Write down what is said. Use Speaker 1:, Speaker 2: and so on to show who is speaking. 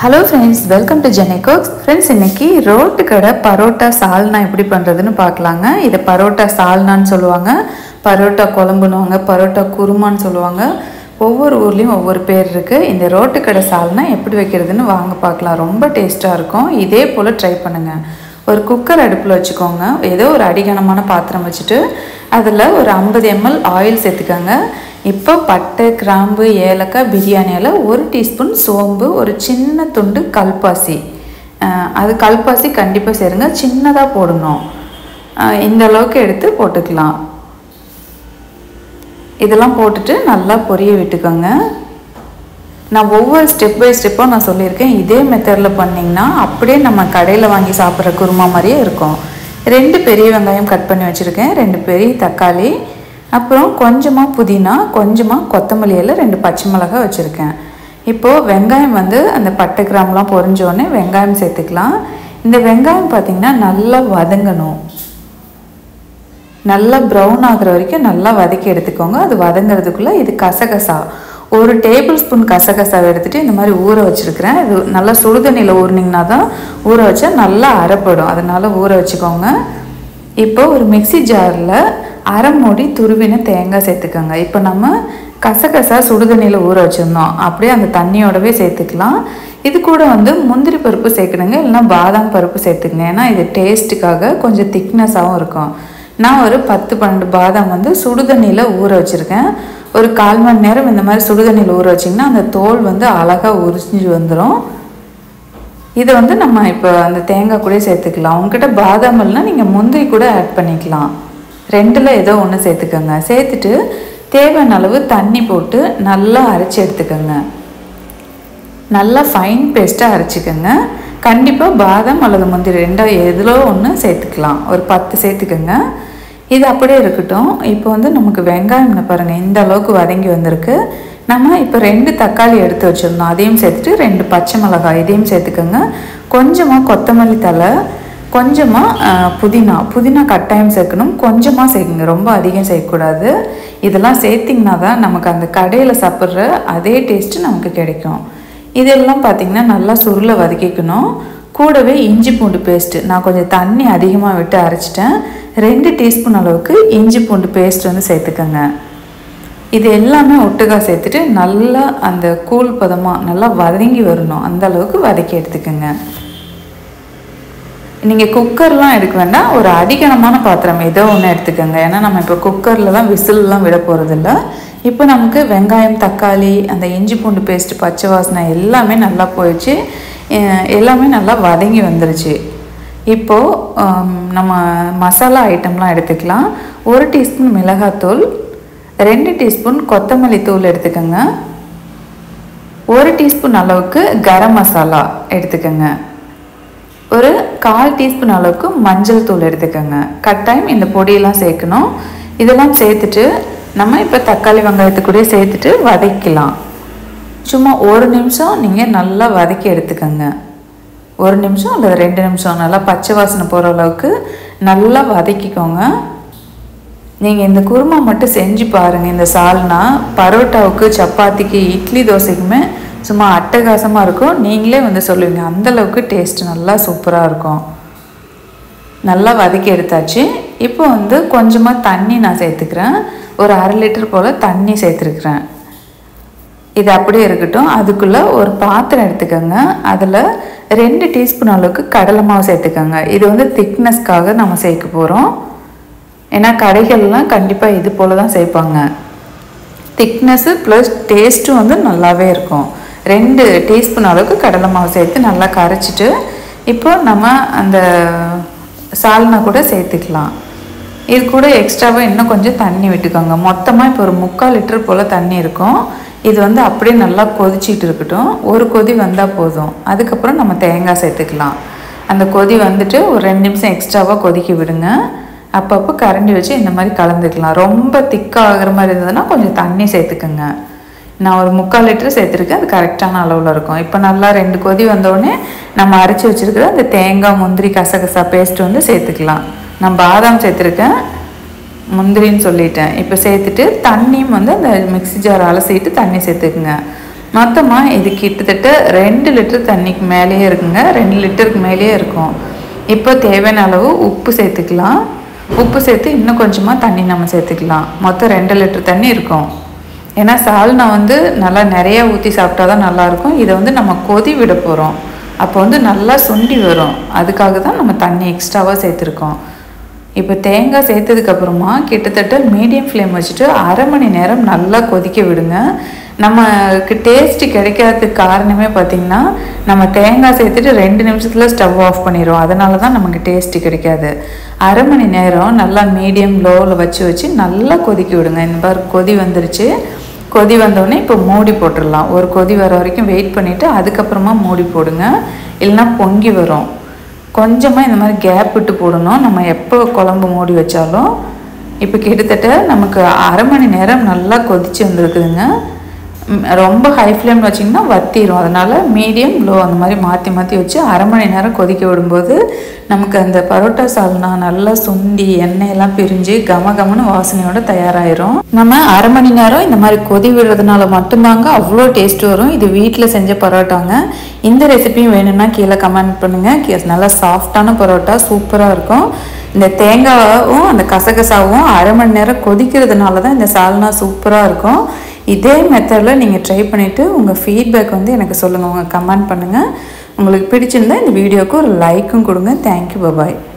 Speaker 1: hello friends welcome to Jeni cooks friends இன்னைக்கு road கடை பரோட்டா சால்னா எப்படி பண்ணுறதுன்னு பார்க்கலாங்க இதை பரோட்டா சால்னான்னு சொல்லுவாங்க பரோட்டா குழம்புனுவாங்க பரோட்டா குருமான்னு சொல்லுவாங்க ஒவ்வொரு ஊர்லேயும் ஒவ்வொரு பேர் இருக்குது இந்த ரோட்டு கடை சால்னா எப்படி வைக்கிறதுன்னு வாங்க பார்க்கலாம் ரொம்ப டேஸ்ட்டாக இருக்கும் இதே போல் ட்ரை பண்ணுங்கள் ஒரு குக்கர் அடுப்பில் வச்சுக்கோங்க ஏதோ ஒரு அடிகனமான பாத்திரம் வச்சுட்டு அதில் ஒரு ஐம்பது எம்எல் ஆயில் சேர்த்துக்கோங்க இப்போ பட்டை கிராம்பு ஏலக்காய் பிரியாணியில் ஒரு டீஸ்பூன் சோம்பு ஒரு சின்ன துண்டு கல்பாசி அஹ் அது கல்பாசி கண்டிப்பாக சேருங்க சின்னதாக போடணும் அஹ் இந்த அளவுக்கு எடுத்து போட்டுக்கலாம் இதெல்லாம் போட்டுட்டு நல்லா பொரிய விட்டுக்கோங்க நான் ஒவ்வொரு ஸ்டெப் பை ஸ்டெப்பாக நான் சொல்லியிருக்கேன் இதே மெத்தடில் பண்ணிங்கன்னா அப்படியே நம்ம கடையில் வாங்கி சாப்பிட்ற குருமா மாதிரியே இருக்கும் ரெண்டு பெரிய வெங்காயம் கட் பண்ணி வச்சுருக்கேன் ரெண்டு பெரிய தக்காளி அப்புறம் கொஞ்சமாக புதினா கொஞ்சமாக கொத்தமல்லி இலை ரெண்டு பச்சை மிளகாய் வச்சுருக்கேன் இப்போது வெங்காயம் வந்து அந்த பட்டை கிராம்லாம் பொரிஞ்ச உடனே வெங்காயம் சேர்த்துக்கலாம் இந்த வெங்காயம் பார்த்திங்கன்னா நல்லா வதங்கணும் நல்லா ப்ரௌன் ஆகுற வரைக்கும் நல்லா வதக்கி எடுத்துக்கோங்க அது வதங்குறதுக்குள்ளே இது கசகசா ஒரு டேபிள் ஸ்பூன் கசகசாவை எடுத்துகிட்டு இந்த மாதிரி ஊற வச்சுருக்கிறேன் இது நல்லா சுடுதண்ணியில் ஊறினீங்கன்னா தான் ஊற வச்சா நல்லா அரைப்படும் அதனால் ஊற வச்சுக்கோங்க இப்போ ஒரு மிக்ஸி ஜாரில் அரை மூடி துருவின தேங்காய் சேர்த்துக்கோங்க இப்போ நம்ம கசகசா சுடுதண்ணியில் ஊற வச்சுருந்தோம் அப்படியே அந்த தண்ணியோடவே சேர்த்துக்கலாம் இது கூட வந்து முந்திரி பருப்பு சேர்க்கணுங்க இல்லைன்னா பாதாம் பருப்பு சேர்த்துக்கங்க ஏன்னா இது டேஸ்ட்டுக்காக கொஞ்சம் திக்னஸாகவும் இருக்கும் நான் ஒரு பத்து பன்னெண்டு பாதாம் வந்து சுடுதண்ணியில் ஊற வச்சுருக்கேன் ஒரு கால் மணி நேரம் இந்த மாதிரி சுடுதண்ணியில் ஊற வச்சிங்கன்னா அந்த தோல் வந்து அழகாக உரிஞ்சு வந்துடும் இதை வந்து நம்ம இப்போ அந்த தேங்காய் கூட சேர்த்துக்கலாம் உங்ககிட்ட பாதாம் இல்லைனா நீங்கள் முந்திரி கூட ஆட் பண்ணிக்கலாம் ரெண்டில் ஏதோ ஒன்று சேர்த்துக்கோங்க சேர்த்துட்டு தேவையான அளவு தண்ணி போட்டு நல்லா அரைச்சி எடுத்துக்கோங்க நல்லா ஃபைன் பேஸ்ட்டாக அரைச்சிக்கோங்க கண்டிப்பாக பாதாம் அல்லது முந்திரி ரெண்டோ எதிலோ ஒன்று சேர்த்துக்கலாம் ஒரு பத்து சேர்த்துக்கோங்க இது அப்படியே இருக்கட்டும் இப்போ வந்து நமக்கு வெங்காயம்னு பாருங்கள் இந்த அளவுக்கு வதங்கி வந்திருக்கு நம்ம இப்போ ரெண்டு தக்காளி எடுத்து வச்சுருந்தோம் அதையும் சேர்த்துட்டு ரெண்டு பச்சை மிளகாய் இதையும் சேர்த்துக்கோங்க கொஞ்சமாக கொத்தமல்லி தலை கொஞ்சமாக புதினா புதினா கட்டாயம் சேர்க்கணும் கொஞ்சமாக சேர்க்குங்க ரொம்ப அதிகம் சேர்க்கக்கூடாது இதெல்லாம் சேர்த்திங்கன்னா தான் நமக்கு அந்த கடையில் சாப்பிட்ற அதே டேஸ்ட்டு நமக்கு கிடைக்கும் இதெல்லாம் பார்த்திங்கன்னா நல்லா சுருளை வதக்கிக்கணும் கூடவே இஞ்சி பூண்டு பேஸ்ட்டு நான் கொஞ்சம் தண்ணி அதிகமாக விட்டு அரைச்சிட்டேன் ரெண்டு டீஸ்பூன் அளவுக்கு இஞ்சி பூண்டு பேஸ்ட் வந்து சேர்த்துக்கோங்க இது எல்லாமே ஒட்டுக்கா சேர்த்துட்டு நல்லா அந்த கூழ் பதமாக நல்லா வதங்கி வரணும் அந்த அளவுக்கு வதக்கி எடுத்துக்கோங்க நீங்கள் குக்கர்லாம் எடுக்க வேண்டாம் ஒரு அடிக்கணமான பாத்திரம் ஏதோ ஒன்று எடுத்துக்கோங்க ஏன்னா நம்ம இப்போ குக்கரில் தான் விசில்லாம் விட போகிறதில்ல இப்போ நமக்கு வெங்காயம் தக்காளி அந்த இஞ்சி பூண்டு பேஸ்ட்டு பச்சை வாசனை எல்லாமே நல்லா போயிடுச்சு எல்லாமே நல்லா வதங்கி வந்துருச்சு இப்போது நம்ம மசாலா ஐட்டம்லாம் எடுத்துக்கலாம் ஒரு டீஸ்பூன் மிளகாத்தூள் ரெண்டு டீஸ்பூன் கொத்தமல்லி தூள் எடுத்துக்கோங்க ஒரு டீஸ்பூன் அளவுக்கு கரம் மசாலா எடுத்துக்கோங்க ஒரு கால் டீஸ்பூன் அளவுக்கு மஞ்சள் தூள் எடுத்துக்கோங்க கட்டாயம் இந்த பொடியெல்லாம் சேர்க்கணும் இதெல்லாம் சேர்த்துட்டு நம்ம இப்போ தக்காளி வெங்காயத்து கூட சேர்த்துட்டு வதக்கலாம் சும்மா ஒரு நிமிஷம் நீங்கள் நல்லா வதக்கி எடுத்துக்கோங்க ஒரு நிமிஷம் அல்லது ரெண்டு நிமிஷம் நல்லா பச்சை வாசனை போகிற அளவுக்கு நல்லா வதக்கிக்கோங்க நீங்கள் இந்த குருமா மட்டும் செஞ்சு பாருங்கள் இந்த சால்னா பரோட்டாவுக்கு சப்பாத்திக்கு இட்லி தோசைக்குமே சும்மா அட்டகாசமாக இருக்கும் நீங்களே வந்து சொல்லுவீங்க அந்தளவுக்கு டேஸ்ட் நல்லா சூப்பராக இருக்கும் நல்லா வதக்கி எடுத்தாச்சு இப்போ வந்து கொஞ்சமாக தண்ணி நான் சேர்த்துக்கிறேன் ஒரு அரை லிட்டர் போல் தண்ணி சேர்த்துருக்குறேன் இது அப்படியே இருக்கட்டும் அதுக்குள்ளே ஒரு பாத்திரம் எடுத்துக்கோங்க அதில் ரெண்டு டீஸ்பூன் அளவுக்கு கடலை மாவு சேர்த்துக்கோங்க இது வந்து திக்னஸ்க்காக நம்ம சேர்க்க போகிறோம் ஏன்னா கடைகள்லாம் கண்டிப்பாக இது போல் தான் சேர்ப்பாங்க திக்னஸ்ஸு ப்ளஸ் டேஸ்ட்டும் வந்து நல்லாவே இருக்கும் ரெண்டு டீஸ்பூன் அளவுக்கு கடலை மாவு சேர்த்து நல்லா கரைச்சிட்டு இப்போ நம்ம அந்த சால்னா கூட சேர்த்துக்கலாம் இது கூட எக்ஸ்ட்ராவாக இன்னும் கொஞ்சம் தண்ணி விட்டுக்கோங்க மொத்தமாக இப்போ ஒரு முக்கால் லிட்டர் போல் தண்ணி இருக்கும் இது வந்து அப்படியே நல்லா கொதிச்சிட்டு இருக்கட்டும் ஒரு கொதி வந்தால் போதும் அதுக்கப்புறம் நம்ம தேங்காய் சேர்த்துக்கலாம் அந்த கொதி வந்துட்டு ஒரு ரெண்டு நிமிஷம் எக்ஸ்ட்ராவாக கொதிக்க விடுங்க அப்பப்போ கரண்டி வச்சு இந்த மாதிரி கலந்துக்கலாம் ரொம்ப திக்காக ஆகிற மாதிரி இருந்ததுன்னா கொஞ்சம் தண்ணி சேர்த்துக்குங்க நான் ஒரு முக்கால் லிட்டர் சேர்த்துருக்கேன் அது கரெக்டான அளவில் இருக்கும் இப்போ நல்லா ரெண்டு கொதி வந்தோடனே நம்ம அரைச்சி வச்சுருக்கிற அந்த தேங்காய் முந்திரி கசகசா பேஸ்ட் வந்து சேர்த்துக்கலாம் நான் பாதாம் சேர்த்துருக்கேன் முந்திரின்னு சொல்லிட்டேன் இப்போ சேர்த்துட்டு தண்ணியும் வந்து அந்த மிக்ஸி ஜார் அலசிட்டு தண்ணி சேர்த்துக்குங்க மொத்தமாக இது கிட்டத்தட்ட ரெண்டு லிட்டர் தண்ணிக்கு மேலேயே இருக்குங்க ரெண்டு லிட்டருக்கு மேலேயே இருக்கும் இப்போ தேவையான அளவு உப்பு சேர்த்துக்கலாம் உப்பு சேர்த்து இன்னும் கொஞ்சமாக தண்ணி நம்ம சேர்த்துக்கலாம் மொத்தம் ரெண்டு லிட்டர் தண்ணி இருக்கும் ஏன்னா சால்னா வந்து நல்லா நிறைய ஊற்றி சாப்பிட்டா தான் நல்லாயிருக்கும் இதை வந்து நம்ம கொதி விட போகிறோம் அப்போ வந்து நல்லா சுண்டி வரும் அதுக்காக தான் நம்ம தண்ணி எக்ஸ்ட்ராவாக சேர்த்துருக்கோம் இப்போ தேங்காய் சேர்த்ததுக்கப்புறமா கிட்டத்தட்ட மீடியம் ஃப்ளேம் வச்சுட்டு அரை மணி நேரம் நல்லா கொதிக்க விடுங்க நமக்கு டேஸ்ட்டு கிடைக்காததுக்கு காரணமே பார்த்திங்கன்னா நம்ம தேங்காய் சேர்த்துட்டு ரெண்டு நிமிஷத்தில் ஸ்டவ் ஆஃப் பண்ணிடுவோம் அதனால தான் நமக்கு டேஸ்ட்டு கிடைக்காது அரை மணி நேரம் நல்லா மீடியம் லோவில் வச்சு வச்சு நல்லா கொதிக்க விடுங்க இந்த மாதிரி கொதி வந்துருச்சு கொதி வந்தோடனே இப்போ மூடி போட்டுடலாம் ஒரு கொதி வர வரைக்கும் வெயிட் பண்ணிவிட்டு அதுக்கப்புறமா மூடி போடுங்க இல்லைன்னா பொங்கி வரும் கொஞ்சமாக இந்த மாதிரி கேப் விட்டு போடணும் நம்ம எப்போ குழம்பு மூடி வச்சாலும் இப்போ கிட்டத்தட்ட நமக்கு அரை மணி நேரம் நல்லா கொதிச்சு வந்திருக்குதுங்க ம், ரொம்ப ஹை ஃப்ளேம் வச்சிங்கன்னா வத்திரும் அதனால் மீடியம் லோ அந்த மாதிரி மாற்றி மாற்றி வச்சு அரை மணி நேரம் கொதிக்க விடும்போது நமக்கு அந்த பரோட்டா சால்னா நல்லா சுண்டி எண்ணெயெல்லாம் பிரிஞ்சு கம கமன்னு வாசனையோட தயாராயிரும் நம்ம அரை மணி நேரம் இந்த மாதிரி கொதி விடுறதுனால மட்டும்தாங்க அவ்வளோ டேஸ்ட் வரும் இது வீட்டில் செஞ்ச பரோட்டாங்க இந்த ரெசிபியும் வேணும்னா கீழே கமெண்ட் பண்ணுங்கள் கீ- நல்லா சாஃப்டான பரோட்டா சூப்பராக இருக்கும் இந்த தேங்காவும் அந்த கசகசாவும் அரை மணி நேரம் கொதிக்கிறதுனால தான் இந்த சால்னா சூப்பராக இருக்கும் இதே மெத்தடில் நீங்கள் ட்ரை பண்ணிவிட்டு உங்கள் ஃபீட்பேக் வந்து எனக்கு சொல்லுங்கள் உங்கள் கமெண்ட் பண்ணுங்கள் உங்களுக்கு பிடிச்சிருந்தா இந்த வீடியோவுக்கு ஒரு லைக்கும் கொடுங்க தேங்க்யூ பபாய்